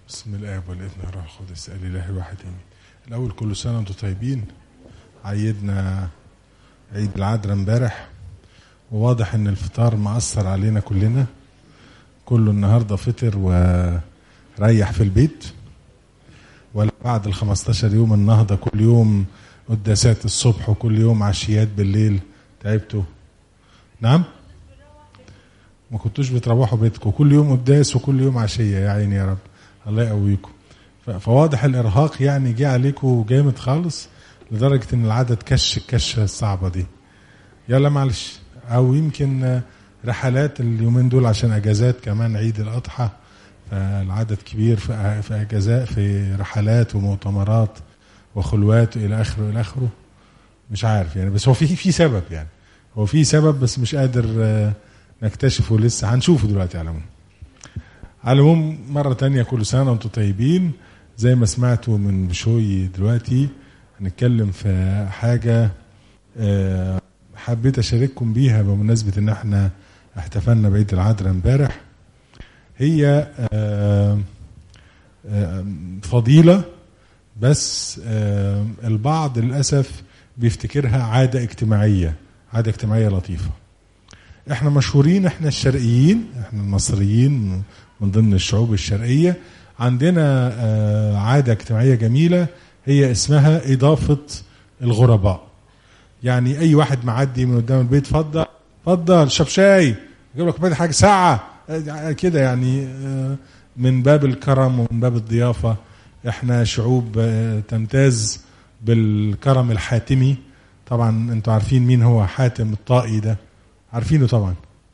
بسم الاب والابن والروح القدس الاله الواحد امين الاول كل سنه وانتم طيبين عيدنا عيد العذراء امبارح وواضح ان الفطار مأثر علينا كلنا كله النهارده فطر وريح في البيت ولا بعد ال 15 يوم النهضه كل يوم قداسات الصبح وكل يوم عشيات بالليل تعبتوا نعم ما كنتوش بتروحوا بيتكم كل يوم قداس وكل يوم عشيه يا عيني يا رب الله يقويكم ف- فواضح الارهاق يعني جه عليكم جامد خالص لدرجه ان العدد كش الكشه الصعبه دي يلا معلش او يمكن آه، رحلات اليومين دول عشان اجازات كمان عيد الاضحى فالعدد كبير في في اجازات في رحلات ومؤتمرات وخلوات الى اخره الى اخره مش عارف يعني بس هو في في سبب يعني هو في سبب بس مش قادر آه، نكتشفه لسه هنشوفه دلوقتي على العموم على العموم مرة تانية كل سنة وانتم طيبين زي ما سمعتوا من بشوي دلوقتي هنتكلم في حاجة آه، حبيت أشارككم بيها بمناسبة إن احنا احتفلنا بعيد العذراء امبارح هي آه، آه، فضيلة بس آه، البعض للأسف بيفتكرها عادة اجتماعية عادة اجتماعية لطيفة احنا مشهورين احنا الشرقيين احنا المصريين من ضمن الشعوب الشرقية عندنا آه، عادة اجتماعية جميلة هي اسمها إضافة الغرباء يعني أي واحد معدي من قدام البيت فضل فضل شرب شاي يجيب لك كوباية حاجة ساعة آه، كده يعني آه، من باب الكرم ومن باب الضيافة احنا شعوب آه، تمتاز بالكرم الحاتمي طبعا انتوا عارفين مين هو حاتم الطائي ده عارفينه طبعا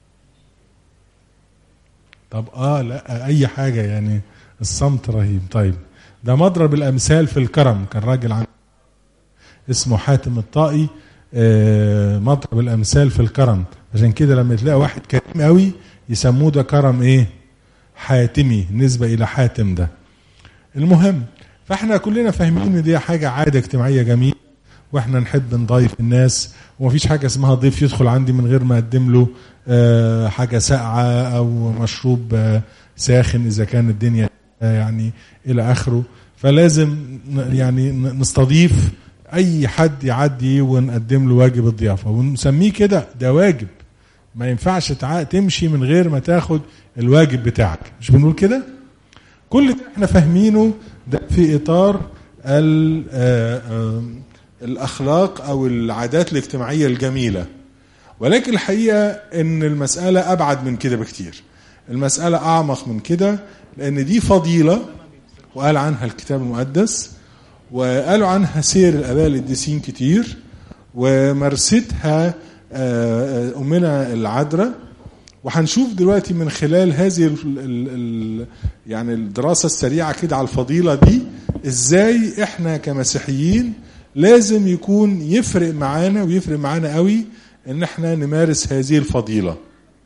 طب اه لا اي حاجه يعني الصمت رهيب طيب ده مضرب الامثال في الكرم كان راجل عن اسمه حاتم الطائي آه مضرب الامثال في الكرم عشان كده لما تلاقي واحد كريم قوي يسموه ده كرم ايه حاتمي نسبه الى حاتم ده المهم فاحنا كلنا فاهمين ان دي حاجه عاده اجتماعيه جميله واحنا نحب نضيف الناس ومفيش حاجه اسمها ضيف يدخل عندي من غير ما اقدم له آه، حاجه ساقعه او مشروب آه، ساخن اذا كان الدنيا آه، يعني الى اخره فلازم ن- يعني ن- نستضيف اي حد يعدي ونقدم له واجب الضيافه ونسميه كده ده واجب ما ينفعش تع- تمشي من غير ما تاخد الواجب بتاعك مش بنقول كده كل ده احنا فاهمينه ده في اطار ال- آه، آه، الاخلاق او العادات الاجتماعيه الجميله ولكن الحقيقه ان المساله ابعد من كده بكتير المساله اعمق من كده لان دي فضيله وقال عنها الكتاب المقدس وقالوا عنها سير الاباء القديسين كتير ومارستها آه، آه، امنا العذراء وهنشوف دلوقتي من خلال هذه ال ال ال يعني الدراسة السريعة كده على الفضيلة دي ازاي احنا كمسيحيين لازم يكون يفرق معانا ويفرق معانا قوي ان احنا نمارس هذه الفضيلة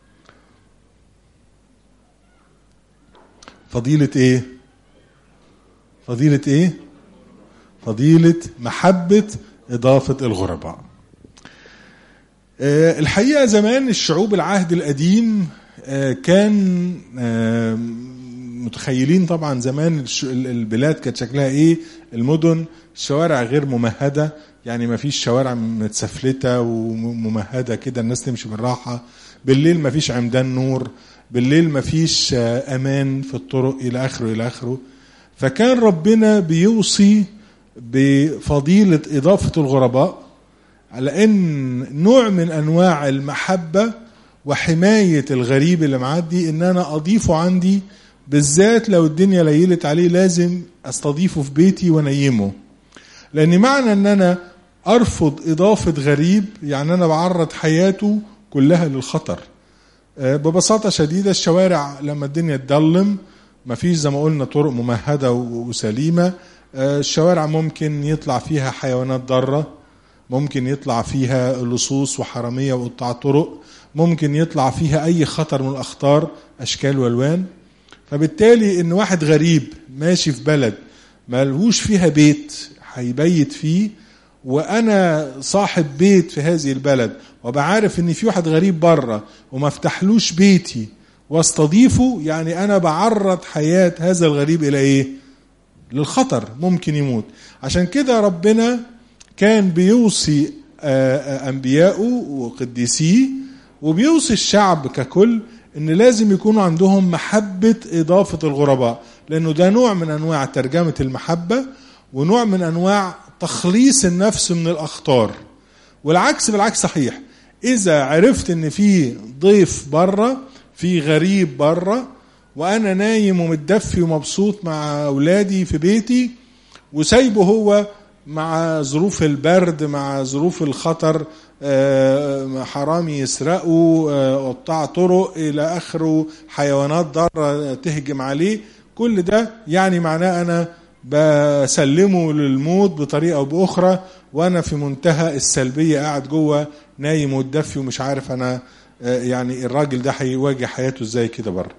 فضيلة ايه فضيلة ايه فضيلة محبة اضافة الغرباء آه، الحقيقة زمان الشعوب العهد القديم آه، كان آه، متخيلين طبعا زمان الش- ال- البلاد كانت شكلها ايه المدن شوارع غير ممهدة يعني ما فيش شوارع متسفلتة وممهدة كده الناس تمشي بالراحة بالليل ما فيش عمدان نور بالليل ما فيش آه، امان في الطرق الى اخره الى اخره فكان ربنا بيوصي بفضيلة اضافة الغرباء على ان نوع من انواع المحبه وحمايه الغريب اللي معدي ان انا اضيفه عندي بالذات لو الدنيا ليلت عليه لازم استضيفه في بيتي وانيمه لان معنى ان انا ارفض اضافه غريب يعني انا بعرض حياته كلها للخطر آه، ببساطه شديده الشوارع لما الدنيا تضلم مفيش زي ما قلنا طرق ممهده و- وسليمه آه، الشوارع ممكن يطلع فيها حيوانات ضاره ممكن يطلع فيها لصوص وحراميه وقطاع طرق ممكن يطلع فيها اي خطر من الاخطار اشكال والوان فبالتالي ان واحد غريب ماشي في بلد ما لهوش فيها بيت هيبيت فيه وانا صاحب بيت في هذه البلد وبعارف ان في واحد غريب بره وما افتحلوش بيتي واستضيفه يعني انا بعرض حياه هذا الغريب الى ايه للخطر ممكن يموت عشان كده ربنا كان بيوصي انبيائه وقديسيه وبيوصي الشعب ككل ان لازم يكونوا عندهم محبه اضافه الغرباء لانه ده نوع من انواع ترجمه المحبه ونوع من انواع تخليص النفس من الاخطار والعكس بالعكس صحيح اذا عرفت ان في ضيف بره في غريب بره وانا نايم ومتدفي ومبسوط مع اولادي في بيتي وسايبه هو مع ظروف البرد مع ظروف الخطر حرامي يسرقوا قطاع طرق الى اخره حيوانات ضاره تهجم عليه كل ده يعني معناه انا بسلمه للموت بطريقه او باخرى وانا في منتهى السلبيه قاعد جوه نايم ومتدفي ومش عارف انا يعني الراجل ده هيواجه حياته ازاي كده بره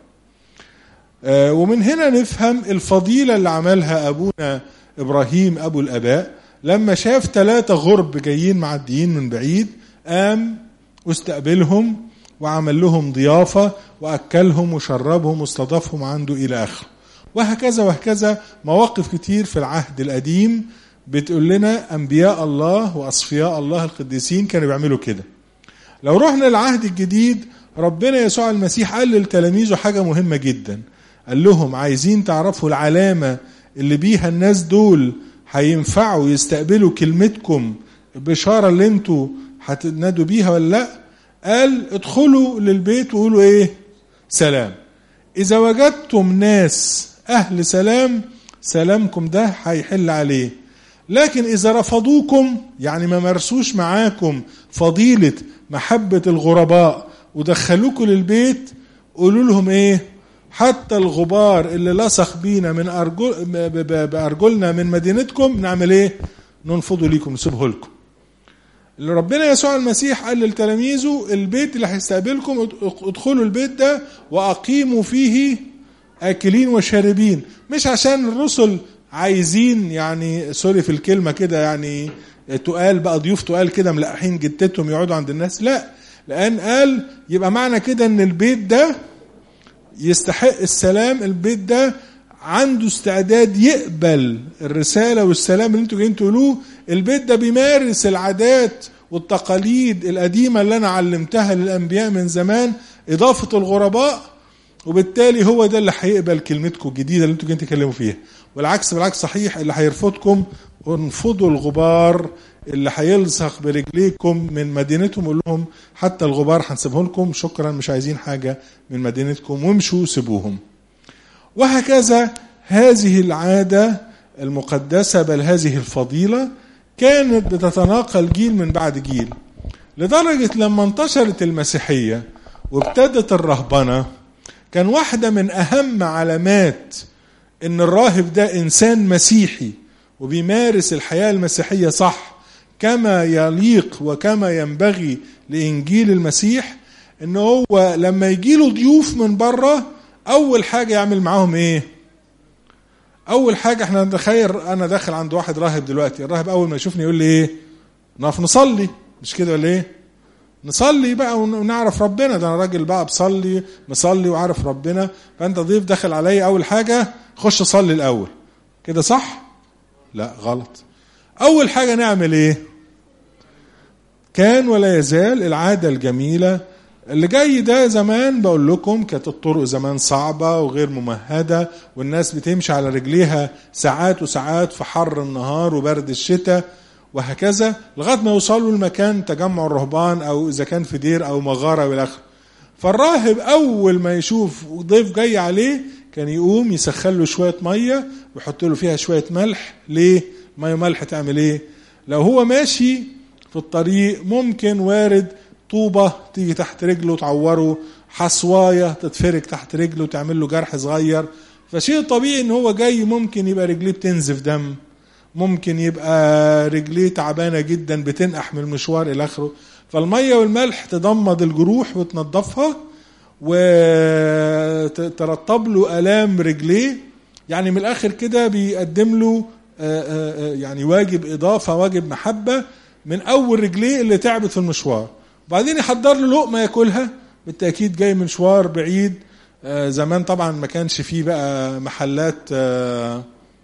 ومن هنا نفهم الفضيله اللي عملها ابونا ابراهيم ابو الاباء لما شاف ثلاثه غرب جايين معديين من بعيد قام واستقبلهم وعمل لهم ضيافه واكلهم وشربهم واستضافهم عنده الى اخره وهكذا وهكذا مواقف كتير في العهد القديم بتقول لنا انبياء الله واصفياء الله القديسين كانوا بيعملوا كده لو رحنا العهد الجديد ربنا يسوع المسيح قال لتلاميذه حاجه مهمه جدا قال لهم عايزين تعرفوا العلامه اللي بيها الناس دول هينفعوا يستقبلوا كلمتكم البشاره اللي انتوا هتنادوا بيها ولا لا قال ادخلوا للبيت وقولوا ايه سلام اذا وجدتم ناس اهل سلام سلامكم ده هيحل عليه لكن اذا رفضوكم يعني ما مارسوش معاكم فضيله محبه الغرباء ودخلوكم للبيت قولوا لهم ايه حتى الغبار اللي لصق بينا من أرجل بأرجلنا من مدينتكم نعمل ايه ننفضه ليكم نسيبه لكم اللي ربنا يسوع المسيح قال لتلاميذه البيت اللي هيستقبلكم ادخلوا البيت ده واقيموا فيه اكلين وشاربين مش عشان الرسل عايزين يعني سوري في الكلمه كده يعني تقال بقى ضيوف تقال كده ملقحين جتتهم يقعدوا عند الناس لا لان قال يبقى معنى كده ان البيت ده يستحق السلام البيت ده عنده استعداد يقبل الرساله والسلام اللي انتوا جايين تقولوه البيت ده بيمارس العادات والتقاليد القديمه اللي انا علمتها للانبياء من زمان اضافه الغرباء وبالتالي هو ده اللي هيقبل كلمتكم الجديده اللي انتوا جايين تتكلموا فيها والعكس بالعكس صحيح اللي هيرفضكم انفضوا الغبار اللي هيلصق برجليكم من مدينتهم قول لهم حتى الغبار هنسيبه لكم شكرا مش عايزين حاجه من مدينتكم وامشوا سيبوهم وهكذا هذه العاده المقدسه بل هذه الفضيله كانت بتتناقل جيل من بعد جيل لدرجه لما انتشرت المسيحيه وابتدت الرهبنه كان واحده من اهم علامات ان الراهب ده انسان مسيحي وبيمارس الحياه المسيحيه صح كما يليق وكما ينبغي لانجيل المسيح ان هو لما يجي له ضيوف من بره اول حاجه يعمل معاهم ايه اول حاجه احنا نتخيل انا داخل عند واحد راهب دلوقتي الراهب اول ما يشوفني يقول لي ايه نقف نصلي مش كده ولا ايه نصلي بقى ونعرف ربنا ده انا راجل بقى بصلي مصلي وعارف ربنا فانت ضيف داخل عليا اول حاجه خش صلي الاول كده صح لا غلط اول حاجه نعمل ايه كان ولا يزال العاده الجميله اللي جاي ده زمان بقول لكم كانت الطرق زمان صعبة وغير ممهدة والناس بتمشي على رجليها ساعات وساعات في حر النهار وبرد الشتاء وهكذا لغاية ما يوصلوا لمكان تجمع الرهبان أو إذا كان في دير أو مغارة والآخر فالراهب أول ما يشوف ضيف جاي عليه كان يقوم يسخن له شوية مية ويحط له فيها شوية ملح ليه؟ مية ملح تعمل إيه؟ لو هو ماشي في الطريق ممكن وارد طوبة تيجي تحت رجله تعوره حصواية تتفرك تحت رجله تعمل له جرح صغير فشيء طبيعي ان هو جاي ممكن يبقى رجليه بتنزف دم ممكن يبقى رجليه تعبانة جدا بتنقح من المشوار الى اخره فالمية والملح تضمد الجروح وتنظفها وترطب له الام رجليه يعني من الاخر كده بيقدم له يعني واجب اضافه واجب محبه من اول رجليه اللي تعبت في المشوار وبعدين يحضر له لقمه ياكلها بالتاكيد جاي من مشوار بعيد آه، زمان طبعا ما كانش فيه بقى محلات آه،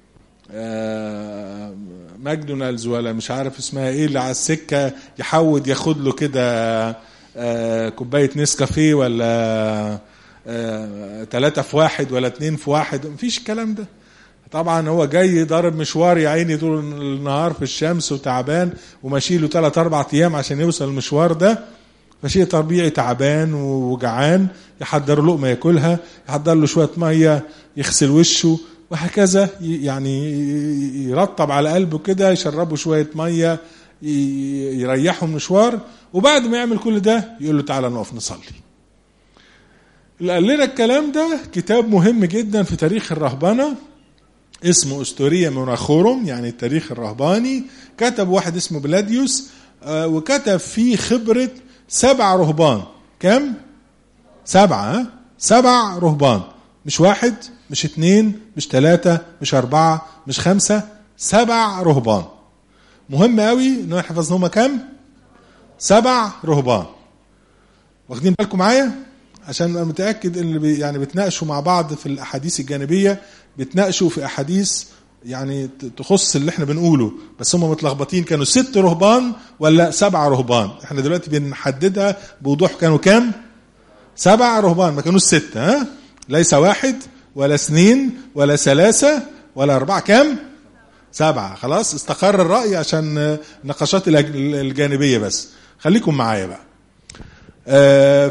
آه، ماكدونالدز ولا مش عارف اسمها ايه اللي على السكه يحود ياخد له كده آه، كوبايه نسكافيه ولا ثلاثة في واحد ولا اتنين في واحد مفيش الكلام ده طبعا هو جاي ضارب مشوار يا عيني طول النهار في الشمس وتعبان وماشي له ثلاث اربع ايام عشان يوصل المشوار ده فشيء طبيعي تعبان وجعان يحضر له لقمه ياكلها يحضر له شويه ميه يغسل وشه وهكذا ي- يعني ي- يرطب على قلبه كده يشربه شويه ميه ي- يريحه من المشوار وبعد ما يعمل كل ده يقول له تعالى نقف نصلي اللي قال لنا الكلام ده كتاب مهم جدا في تاريخ الرهبنه اسمه استوريا موناخورم يعني التاريخ الرهباني كتب واحد اسمه بلاديوس آه، وكتب فيه خبرة سبع رهبان كم؟ سبعة ها؟ سبع رهبان مش واحد مش اتنين مش تلاتة مش أربعة مش خمسة سبع رهبان مهم قوي ان نحفظ هما كم؟ سبع رهبان واخدين بالكم معايا؟ عشان ابقى متاكد ان اللي بي يعني بتناقشوا مع بعض في الاحاديث الجانبيه بتناقشوا في احاديث يعني ت- تخص اللي احنا بنقوله بس هم متلخبطين كانوا ست رهبان ولا سبع رهبان احنا دلوقتي بنحددها بوضوح كانوا كام سبع رهبان ما كانوش ستة ها ليس واحد ولا اثنين ولا ثلاثة ولا أربعة كام سبعة خلاص استقر الرأي عشان آه، النقاشات الأج- الجانبية بس خليكم معايا بقى آه،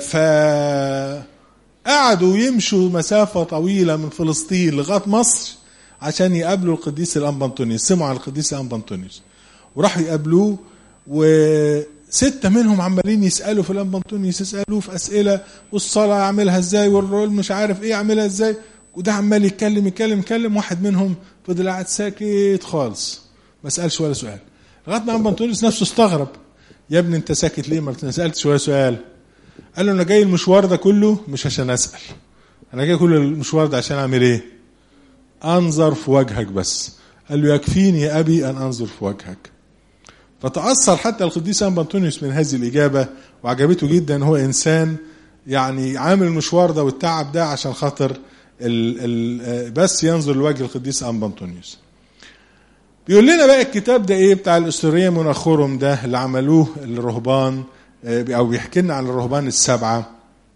فقعدوا يمشوا مسافة طويلة من فلسطين لغاية مصر عشان يقابلوا القديس الأنبا أنطونيوس سمعوا عن القديس الأنبا أنطونيوس وراحوا يقابلوه وستة منهم عمالين يسألوا في الأنبا أنطونيوس يسألوه في أسئلة والصلاة أعملها إزاي والرول مش عارف إيه أعملها إزاي وده عمال يتكلم يتكلم يتكلم واحد منهم فضل قاعد ساكت خالص ما سألش ولا سؤال لغاية ما أنبا أنطونيوس نفسه استغرب يا ابني أنت ساكت ليه ما سألتش ولا سؤال قال له انا جاي المشوار ده كله مش عشان اسال انا جاي كل المشوار ده عشان اعمل ايه انظر في وجهك بس قال له يكفيني يا ابي ان انظر في وجهك فتاثر حتى القديس انبا انطونيوس من هذه الاجابه وعجبته جدا هو انسان يعني عامل المشوار ده والتعب ده عشان خاطر ال ال بس ينظر لوجه القديس انبا انطونيوس بيقول لنا بقى الكتاب ده ايه بتاع الاسطوريه مناخورم ده اللي عملوه الرهبان آه، او بيحكي لنا عن الرهبان السبعه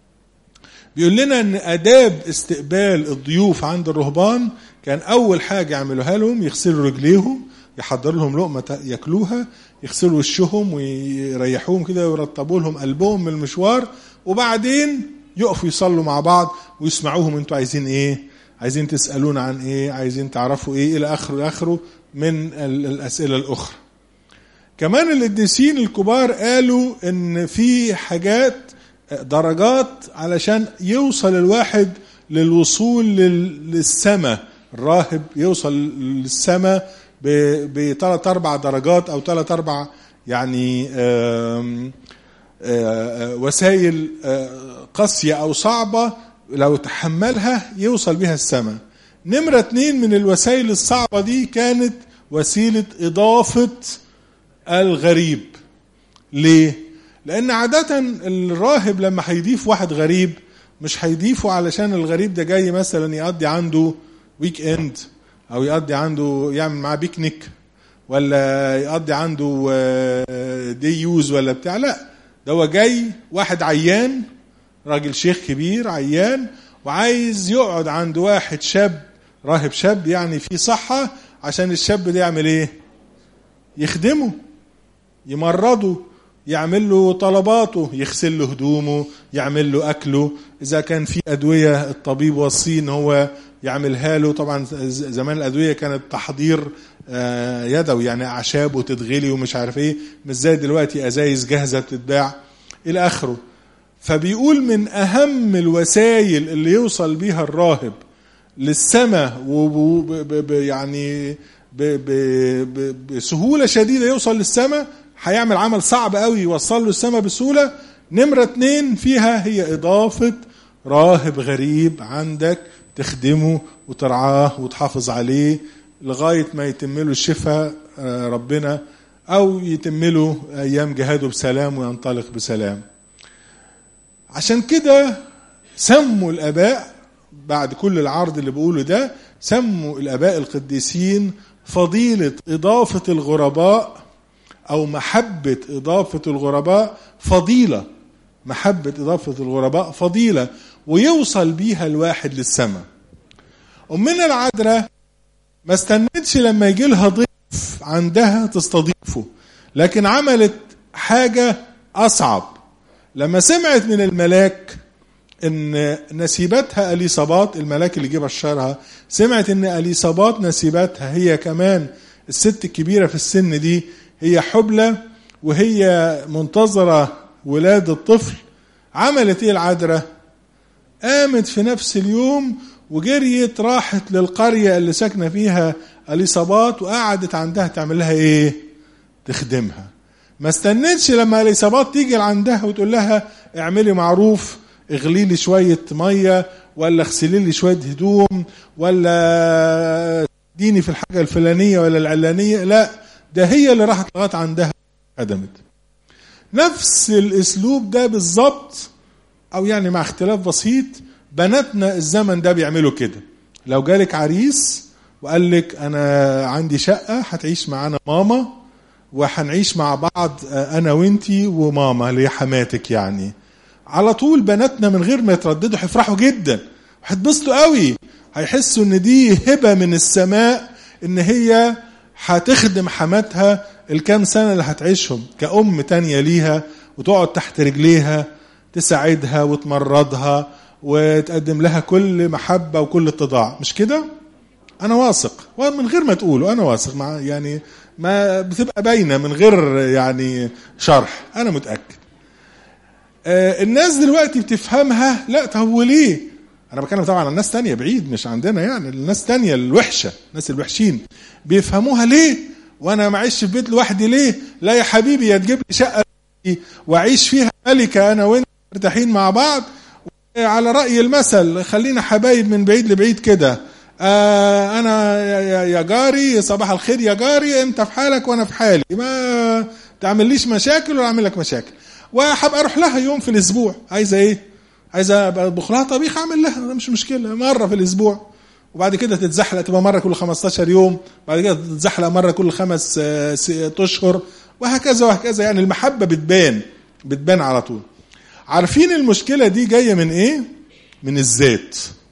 بيقول لنا ان اداب استقبال الضيوف عند الرهبان كان اول حاجه يعملوها لهم يغسلوا رجليهم يحضر لهم لقمه تا- ياكلوها يغسلوا وشهم ويريحوهم كده ويرطبوا لهم قلبهم من المشوار وبعدين يقفوا يصلوا مع بعض ويسمعوهم انتوا عايزين ايه عايزين تسالونا عن ايه عايزين تعرفوا ايه الى اخره الى اخره من ال- الاسئله الاخرى كمان القديسين الكبار قالوا ان في حاجات درجات علشان يوصل الواحد للوصول لل- للسماء الراهب يوصل للسماء بثلاث اربع درجات او ثلاث اربع يعني آم، آه، آه، وسائل آه، قاسية أو صعبة لو تحملها يوصل بها السماء نمرة اتنين من الوسائل الصعبة دي كانت وسيلة إضافة الغريب ليه؟ لأن عادة الراهب لما هيضيف واحد غريب مش هيضيفه علشان الغريب ده جاي مثلا يقضي عنده ويك اند أو يقضي عنده يعمل معاه بيكنيك ولا يقضي عنده دي يوز ولا بتاع لا ده هو جاي واحد عيان راجل شيخ كبير عيان وعايز يقعد عند واحد شاب راهب شاب يعني فيه صحة عشان الشاب ده يعمل ايه يخدمه يمرضه يعمل له طلباته يغسل له هدومه يعمل له اكله اذا كان في ادويه الطبيب وصيه ان هو يعملها له طبعا زمان الادويه كانت تحضير آه، يدوي يعني اعشاب وتتغلي ومش عارف ايه مش زي دلوقتي ازايز جاهزه بتتباع الى اخره فبيقول من اهم الوسائل اللي يوصل بيها الراهب للسماء وب يعني ب ب ب بسهوله شديده يوصل للسماء هيعمل عمل صعب قوي يوصل له السماء بسهوله نمره اتنين فيها هي اضافه راهب غريب عندك تخدمه وترعاه وتحافظ عليه لغايه ما يتم له الشفاء آه، ربنا او يتم له ايام جهاده بسلام وينطلق بسلام عشان كده سموا الاباء بعد كل العرض اللي بقوله ده سموا الاباء القديسين فضيله اضافه الغرباء او محبه اضافه الغرباء فضيله محبه اضافه الغرباء فضيله ويوصل بيها الواحد للسماء امنا العذراء ما استنتش لما يجي لها ضيف عندها تستضيفه لكن عملت حاجه اصعب لما سمعت من الملاك ان نسيبتها اليصابات الملاك اللي جه بشرها سمعت ان اليصابات نسيبتها هي كمان الست الكبيره في السن دي هي حبلى وهي منتظره ولاده الطفل عملت ايه العذراء قامت في نفس اليوم وجريت راحت للقريه اللي ساكنه فيها اليصابات وقعدت عندها تعمل لها ايه تخدمها ما استنتش لما اليصابات تيجي عندها وتقول لها اعملي معروف اغلي لي شويه ميه ولا اغسلي لي شويه هدوم ولا اديني في الحاجه الفلانيه ولا العلانيه لا ده هي اللي راحت لغايه عندها خدمت نفس الاسلوب ده بالظبط او يعني مع اختلاف بسيط بناتنا الزمن ده بيعملوا كده لو جالك عريس وقال لك انا عندي شقه هتعيش معانا ماما وهنعيش مع بعض انا وانتي وماما اللي هي حماتك يعني على طول بناتنا من غير ما يترددوا هيفرحوا جدا هيتبسطوا قوي هيحسوا ان دي هبه من السماء ان هي هتخدم حماتها الكام سنه اللي هتعيشهم كأم تانية ليها وتقعد تحت رجليها تساعدها وتمرضها وتقدم لها كل محبه وكل اتضاع مش كده؟ انا واثق ومن غير ما تقولوا انا واثق مع يعني ما بتبقى باينه من غير يعني شرح انا متاكد آه الناس دلوقتي بتفهمها لا طب وليه انا بتكلم طبعا عن ناس تانية بعيد مش عندنا يعني الناس تانية الوحشه الناس الوحشين بيفهموها ليه وانا معيش في بيت لوحدي ليه لا يا حبيبي يا تجيب لي شقه واعيش فيها ملكه انا وانت مرتاحين مع بعض على راي المثل خلينا حبايب من بعيد لبعيد كده آه انا يا جاري صباح الخير يا جاري انت في حالك وانا في حالي ما تعمليش مشاكل ولا اعمل لك مشاكل وهبقى اروح لها يوم في الاسبوع عايزه ايه عايزه اطبخ لها طبيخ اعمل لها مش مشكله مره في الاسبوع وبعد كده تتزحلق تبقى مره كل 15 يوم بعد كده تتزحلق مره كل خمس اشهر وهكذا وهكذا يعني المحبه بتبان بتبان على طول عارفين المشكله دي جايه من ايه من الذات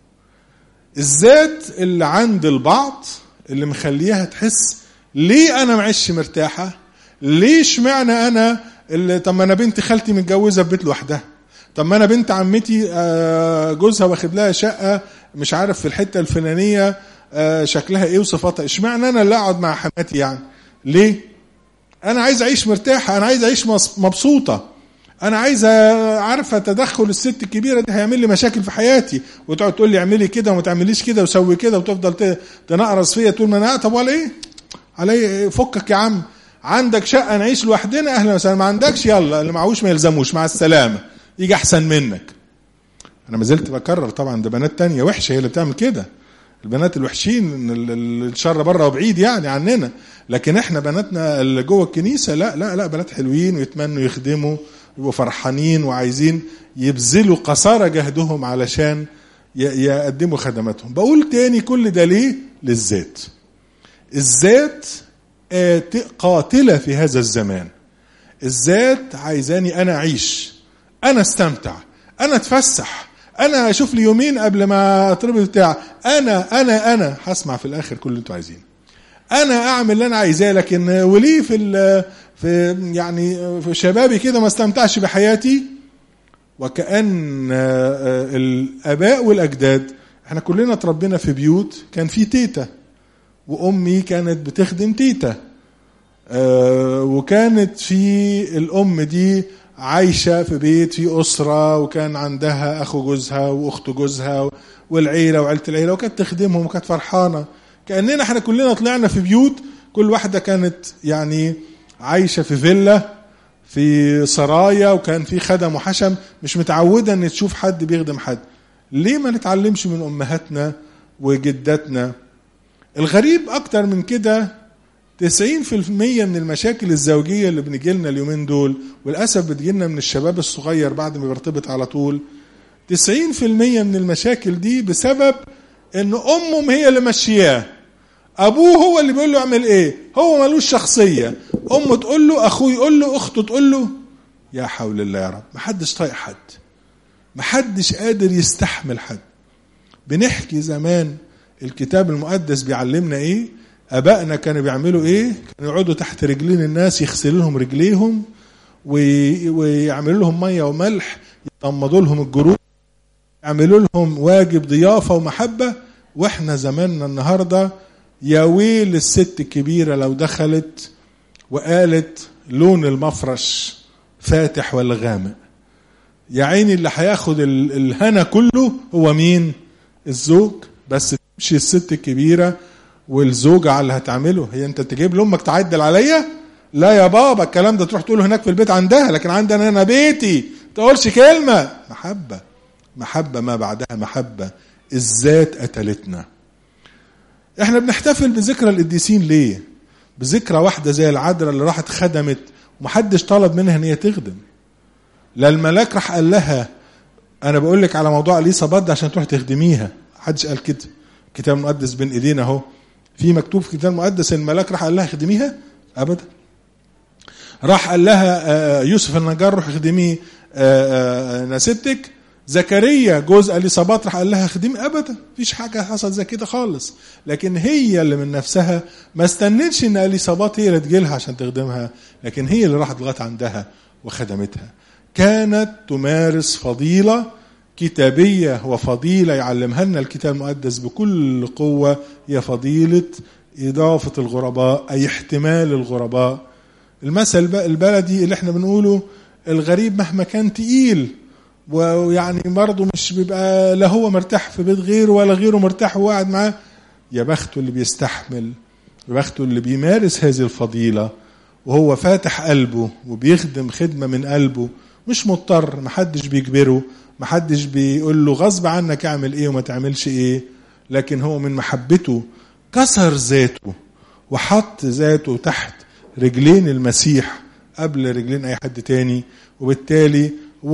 الذات اللي عند البعض اللي مخليها تحس ليه انا معيش مرتاحه ليش معنى انا اللي طب ما انا بنت خالتي متجوزه في بيت لوحدها طب ما انا بنت عمتي جوزها واخد لها شقه مش عارف في الحته الفلانيه شكلها ايه وصفاتها اشمعنى انا اللي اقعد مع حماتي يعني ليه انا عايز اعيش مرتاحه انا عايز اعيش مبسوطه انا عايز عارفه تدخل الست الكبيره دي هيعمل لي مشاكل في حياتي وتقعد تقول لي اعملي كده وما تعمليش كده وسوي كده وتفضل تنقرص فيا طول ما انا طب ولا ايه؟ علي فكك يا عم عندك شقه نعيش لوحدنا اهلا وسهلا ما عندكش يلا اللي معهوش ما يلزموش مع السلامه يجي احسن منك انا ما زلت بكرر طبعا ده بنات تانية وحشه هي اللي بتعمل كده البنات الوحشين الشر بره وبعيد يعني عننا لكن احنا بناتنا اللي جوه الكنيسه لا لا لا بنات حلوين ويتمنوا يخدموا يبقوا فرحانين وعايزين يبذلوا قصارى جهدهم علشان يقدموا خدماتهم بقول تاني كل ده ليه للذات الذات قاتله في هذا الزمان الذات عايزاني انا اعيش انا استمتع انا اتفسح انا اشوف لي يومين قبل ما اتربط بتاع انا انا انا هسمع في الاخر كل اللي انتوا عايزينه انا اعمل اللي انا عايزاه لكن وليه في في يعني في شبابي كده ما استمتعش بحياتي وكأن الآباء والأجداد احنا كلنا اتربينا في بيوت كان في تيتا وأمي كانت بتخدم تيتا وكانت في الأم دي عايشة في بيت في أسرة وكان عندها أخو جوزها وأخت جوزها والعيلة وعيلة العيلة وكانت تخدمهم وكانت فرحانة كأننا احنا كلنا طلعنا في بيوت كل واحدة كانت يعني عايشه في فيلا في سرايا وكان في خدم وحشم مش متعوده ان تشوف حد بيخدم حد ليه ما نتعلمش من امهاتنا وجداتنا الغريب اكتر من كده 90% من المشاكل الزوجية اللي بنجي لنا اليومين دول وللأسف بتجي لنا من الشباب الصغير بعد ما بيرتبط على طول 90% من المشاكل دي بسبب ان امه هي اللي ماشياه ابوه هو اللي بيقول له اعمل ايه هو ملوش شخصيه امه تقول له اخوه يقول له اخته تقول له يا حول الله يا رب محدش طايق حد محدش قادر يستحمل حد بنحكي زمان الكتاب المقدس بيعلمنا ايه ابائنا كانوا بيعملوا ايه كانوا يقعدوا تحت رجلين الناس يغسلوا لهم رجليهم ويعملوا لهم ميه وملح يطمضوا لهم الجروح يعملوا لهم واجب ضيافه ومحبه واحنا زماننا النهارده يا ويل الست الكبيره لو دخلت وقالت لون المفرش فاتح ولا غامق يا عيني اللي هياخد الهنا كله هو مين الزوج بس تمشي الست الكبيره والزوجه على اللي هتعمله هي انت تجيب لامك تعدل عليا لا يا بابا الكلام ده تروح تقوله هناك في البيت عندها لكن عندنا انا بيتي تقولش كلمه محبه محبه ما بعدها محبه الذات قتلتنا احنا بنحتفل بذكرى القديسين ليه بذكرى واحده زي العذراء اللي راحت خدمت ومحدش طلب منها ان هي تخدم لا الملاك راح قال لها انا بقول لك على موضوع اليصابات ده عشان تروح تخدميها محدش قال كده الكتاب المقدس بين ايدينا اهو في مكتوب في الكتاب المقدس الملاك راح قال لها خدميها ابدا راح قال لها يوسف النجار روح خدمي نسيبتك زكريا جوز اليصابات راح قال لها خدمي ابدا مفيش حاجه حصلت زي كده خالص لكن هي اللي من نفسها ما استنتش ان اليصابات هي اللي تجيلها عشان تخدمها لكن هي اللي راحت لغايه عندها وخدمتها كانت تمارس فضيله كتابيه وفضيله يعلمها لنا الكتاب المقدس بكل قوه هي فضيله اضافه الغرباء اي احتمال الغرباء المثل البلدي اللي احنا بنقوله الغريب مهما كان تقيل ويعني برضه مش بيبقى لا هو مرتاح في بيت غيره ولا غيره مرتاح وهو قاعد معاه يا بخته اللي بيستحمل يا بخته اللي بيمارس هذه الفضيله وهو فاتح قلبه وبيخدم خدمه من قلبه مش مضطر محدش بيجبره محدش بيقول له غصب عنك اعمل ايه وما تعملش ايه لكن هو من محبته كسر ذاته وحط ذاته تحت رجلين المسيح قبل رجلين اي حد تاني وبالتالي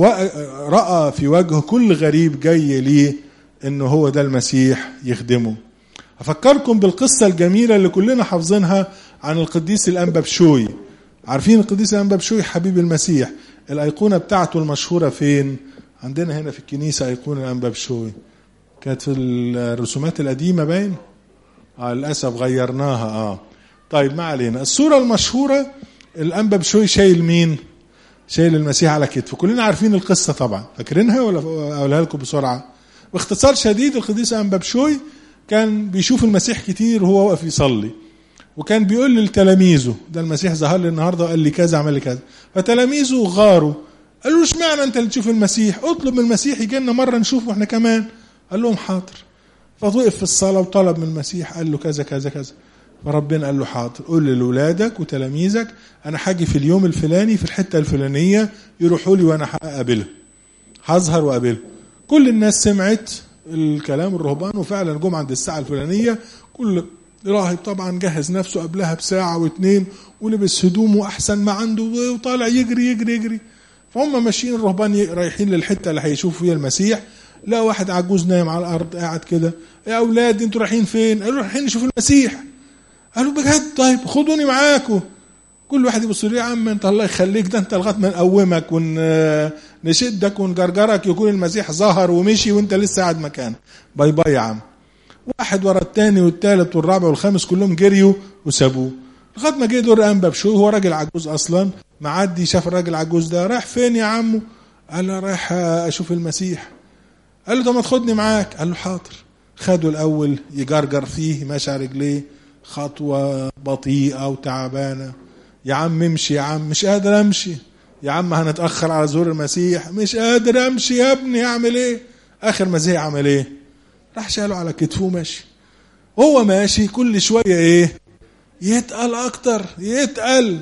راى في وجه كل غريب جاي ليه انه هو ده المسيح يخدمه افكركم بالقصه الجميله اللي كلنا حافظينها عن القديس الانبا بشوي عارفين القديس الانبا بشوي حبيب المسيح الايقونه بتاعته المشهوره فين عندنا هنا في الكنيسه ايقونه الانبا بشوي كانت في الرسومات القديمه باين آه للاسف غيرناها اه طيب ما علينا الصوره المشهوره الانبا بشوي شايل مين شايل المسيح على كتفه كلنا عارفين القصه طبعا فاكرينها ولا اقولها لكم بسرعه باختصار شديد القديس انبا بشوي كان بيشوف المسيح كتير وهو واقف يصلي وكان بيقول لتلاميذه ده المسيح ظهر لي النهارده وقال لي كذا عمل لي كذا فتلاميذه غاروا قالوا له اشمعنى انت اللي تشوف المسيح اطلب من المسيح يجي لنا مره نشوفه احنا كمان قال لهم حاضر فوقف في الصلاه وطلب من المسيح قال له كذا كذا كذا فربنا قال له حاضر قول لاولادك وتلاميذك انا هاجي في اليوم الفلاني في الحته الفلانيه يروحوا لي وانا هقابلهم هظهر واقابلهم كل الناس سمعت الكلام الرهبان وفعلا جم عند الساعه الفلانيه كل راهب طبعا جهز نفسه قبلها بساعه واتنين ولبس هدومه احسن ما عنده وطالع يجري يجري يجري فهم ماشيين الرهبان رايحين للحته اللي هيشوفوا فيها المسيح لا واحد عجوز نايم على الارض قاعد كده يا اولاد انتوا رايحين فين؟ قالوا رايحين نشوف المسيح قالوا بجد طيب خدوني معاكم كل واحد يبص لي يا عم انت الله يخليك ده انت لغايه ما نقومك ونشدك ونجرجرك يكون المسيح ظهر ومشي وانت لسه قاعد مكانك باي باي يا عم واحد ورا الثاني والثالث والرابع والخامس كلهم جريوا وسابوه لغايه ما جه دور انبا بشوي هو راجل عجوز اصلا معدي شاف الراجل العجوز ده رايح فين يا عمو قال له رايح اشوف المسيح قال له طب ما تاخدني معاك قال له حاضر خده الاول يجرجر فيه ماشي على رجليه خطوه بطيئه وتعبانه يا عم امشي يا عم مش قادر امشي يا عم هنتاخر على زور المسيح مش قادر امشي يا ابني اعمل ايه اخر ما زهق عمل ايه راح شاله على كتفه وماشي هو ماشي كل شويه ايه يتقل اكتر يتقل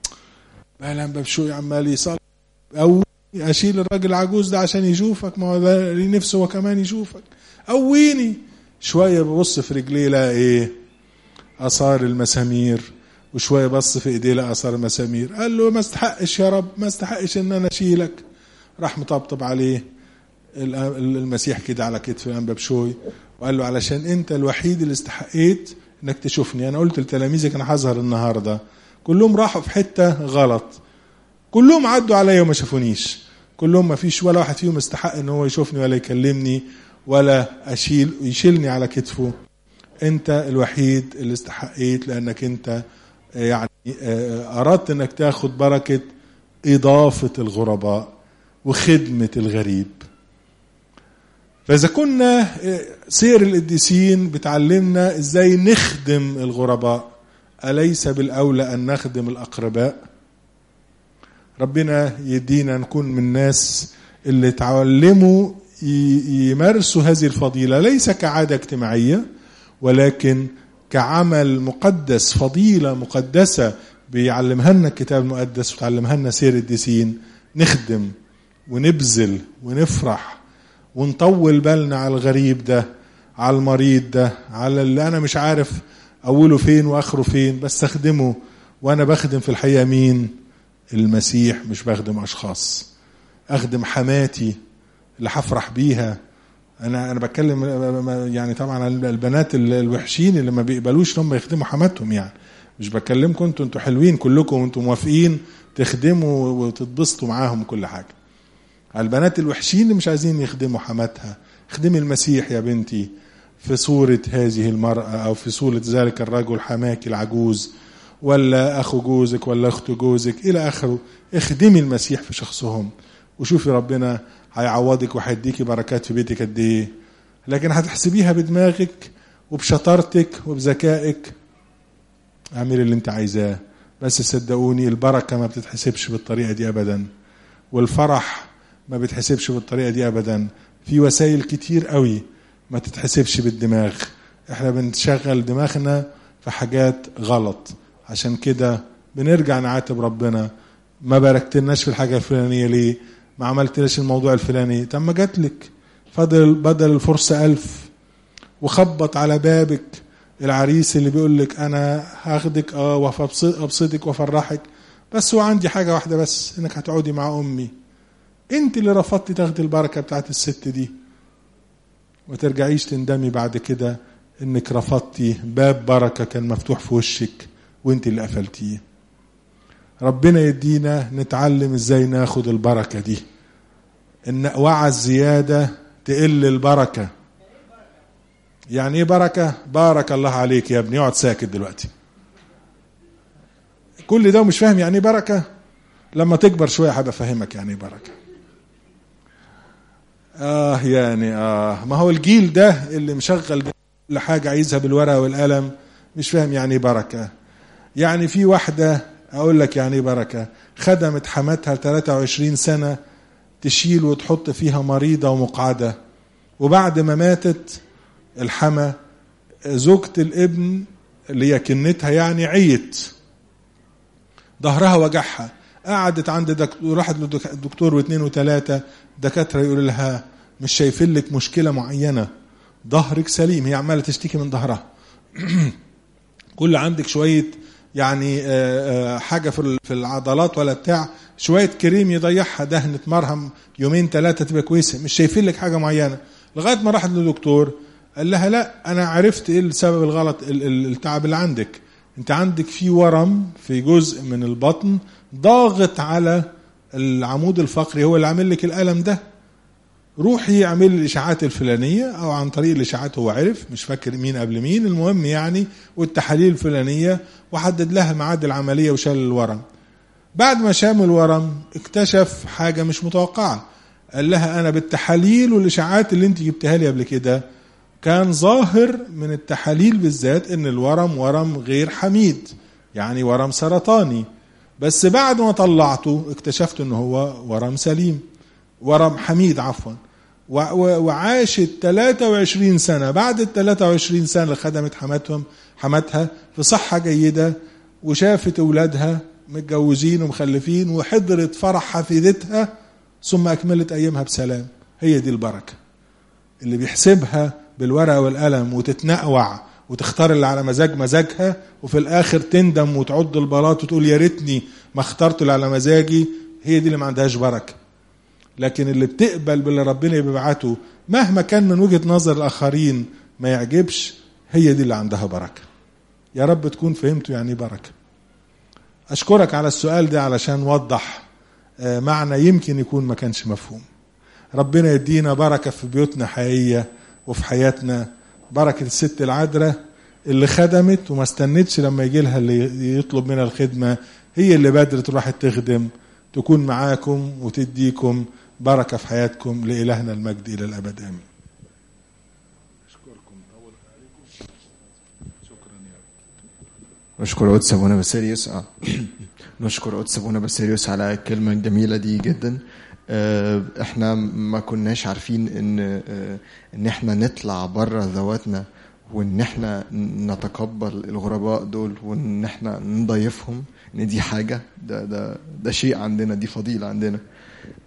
بقى بشوي عمال يصلي او اشيل الراجل العجوز ده عشان يشوفك ما هو ده ليه نفسه هو كمان يشوفك قويني شويه ببص في رجليه لا ايه اثار المسامير وشويه بص في ايديه لقى اثار المسامير قال له ما استحقش يا رب ما استحقش ان انا اشيلك راح مطبطب عليه المسيح كده على كتف الانبا بشوي وقال له علشان انت الوحيد اللي استحقيت انك تشوفني انا قلت لتلاميذك انا هظهر النهارده كلهم راحوا في حته غلط كلهم عدوا عليا وما شافونيش كلهم ما فيش ولا واحد فيهم استحق ان هو يشوفني ولا يكلمني ولا اشيل يشيلني على كتفه انت الوحيد اللي استحقيت لانك انت يعني اردت انك تاخد بركه اضافه الغرباء وخدمه الغريب فاذا كنا سير القديسين بتعلمنا ازاي نخدم الغرباء اليس بالاولى ان نخدم الاقرباء ربنا يدينا نكون من الناس اللي تعلموا يمارسوا هذه الفضيله ليس كعاده اجتماعيه ولكن كعمل مقدس فضيله مقدسه بيعلمها لنا الكتاب المقدس وتعلمها لنا سير القديسين نخدم ونبذل ونفرح ونطول بالنا على الغريب ده على المريض ده على اللي انا مش عارف اوله فين واخره فين بس اخدمه وانا بخدم في الحقيقه مين المسيح مش بخدم اشخاص اخدم حماتي اللي هفرح بيها انا انا بتكلم يعني طبعا البنات الوحشين اللي ما بيقبلوش ان هم يخدموا حماتهم يعني مش بكلمكم انتوا انتوا حلوين كلكم وانتوا موافقين تخدموا وتتبسطوا معاهم كل حاجه البنات الوحشين اللي مش عايزين يخدموا حماتها خدمي المسيح يا بنتي في صورة هذه المرأة أو في صورة ذلك الرجل حماك العجوز ولا أخو جوزك ولا أخت جوزك إلى آخره اخدمي المسيح في شخصهم وشوفي ربنا هيعوضك وهيديكي بركات في بيتك قد إيه لكن هتحسبيها بدماغك وبشطارتك وبذكائك اعملي اللي انت عايزاه بس صدقوني البركة ما بتتحسبش بالطريقة دي أبدا والفرح ما بتحسبش بالطريقة دي أبدا في وسائل كتير قوي ما تتحسبش بالدماغ احنا بنشغل دماغنا في حاجات غلط عشان كده بنرجع نعاتب ربنا ما باركتلناش في الحاجة الفلانية ليه ما عملتلناش الموضوع الفلاني طب ما جاتلك فضل بدل الفرصة ألف وخبط على بابك العريس اللي بيقول لك أنا هاخدك اه وابسطك وافرحك بس هو عندي حاجة واحدة بس انك هتقعدي مع أمي انت اللي رفضتي تاخدي البركة بتاعت الست دي ما ترجعيش تندمي بعد كده انك رفضتي باب بركة كان مفتوح في وشك وانت اللي قفلتيه ربنا يدينا نتعلم ازاي ناخد البركة دي ان وعى الزيادة تقل البركة يعني ايه بركة بارك الله عليك يا ابني اقعد ساكت دلوقتي كل ده ومش فاهم يعني ايه بركة لما تكبر شوية هبقى افهمك يعني ايه بركة اه يعني اه ما هو الجيل ده اللي مشغل كل حاجة عايزها بالورقة والقلم مش فاهم يعني ايه بركة يعني في واحدة اقول لك يعني ايه بركة خدمت حماتها 23 سنة تشيل وتحط فيها مريضة ومقعدة وبعد ما ماتت الحما زوجة الابن اللي هي كنتها يعني عيت ظهرها وجعها قعدت عند دكتور راحت للدكتور واثنين وثلاثة دكاترة يقولوا لها مش شايفين لك مشكلة معينة ظهرك سليم هي عمالة تشتكي من ظهرها كل عندك شوية يعني حاجة في العضلات ولا بتاع شوية كريم يضيعها دهنة مرهم يومين ثلاثة تبقى كويسة مش شايفين لك حاجة معينة لغاية ما راحت للدكتور قال لها لا أنا عرفت إيه السبب الغلط التعب اللي عندك أنت عندك في ورم في جزء من البطن ضاغط على العمود الفقري هو اللي عامل لك الألم ده روحي اعمل الاشاعات الفلانيه او عن طريق الاشاعات هو عرف مش فاكر مين قبل مين المهم يعني والتحاليل الفلانيه وحدد لها ميعاد العمليه وشال الورم بعد ما شام الورم اكتشف حاجه مش متوقعه قال لها انا بالتحاليل والاشاعات اللي انت جبتها لي قبل كده كان ظاهر من التحاليل بالذات ان الورم ورم غير حميد يعني ورم سرطاني بس بعد ما طلعته اكتشفت ان هو ورم سليم ورم حميد عفوا وعاشت 23 سنة بعد ال 23 سنة اللي خدمت حماتهم حماتها في صحة جيدة وشافت أولادها متجوزين ومخلفين وحضرت فرح حفيدتها ثم أكملت أيامها بسلام هي دي البركة اللي بيحسبها بالورقة والقلم وتتنقوع وتختار اللي على مزاج مزاجها وفي الآخر تندم وتعد البلاط وتقول يا ريتني ما اخترت اللي على مزاجي هي دي اللي ما عندهاش بركة لكن اللي بتقبل باللي ربنا بيبعته مهما كان من وجهه نظر الاخرين ما يعجبش هي دي اللي عندها بركه يا رب تكون فهمتوا يعني بركه اشكرك على السؤال ده علشان وضح معنى يمكن يكون ما كانش مفهوم ربنا يدينا بركه في بيوتنا حقيقيه وفي حياتنا بركه الست العذراء اللي خدمت وما استنتش لما يجي لها اللي يطلب منها الخدمه هي اللي بدرت راحت تخدم تكون معاكم وتديكم بركه في حياتكم لالهنا المجد الى الابد امين اشكركم طولت عليكم شكرا يا رب نشكر قدس ابونا باسيليوس اه نشكر قدس ابونا باسيليوس على الكلمه الجميله دي جدا احنا ما كناش عارفين ان ان احنا نطلع بره ذواتنا وان احنا نتقبل الغرباء دول وان احنا نضيفهم ان دي حاجه ده ده ده شيء عندنا دي فضيله عندنا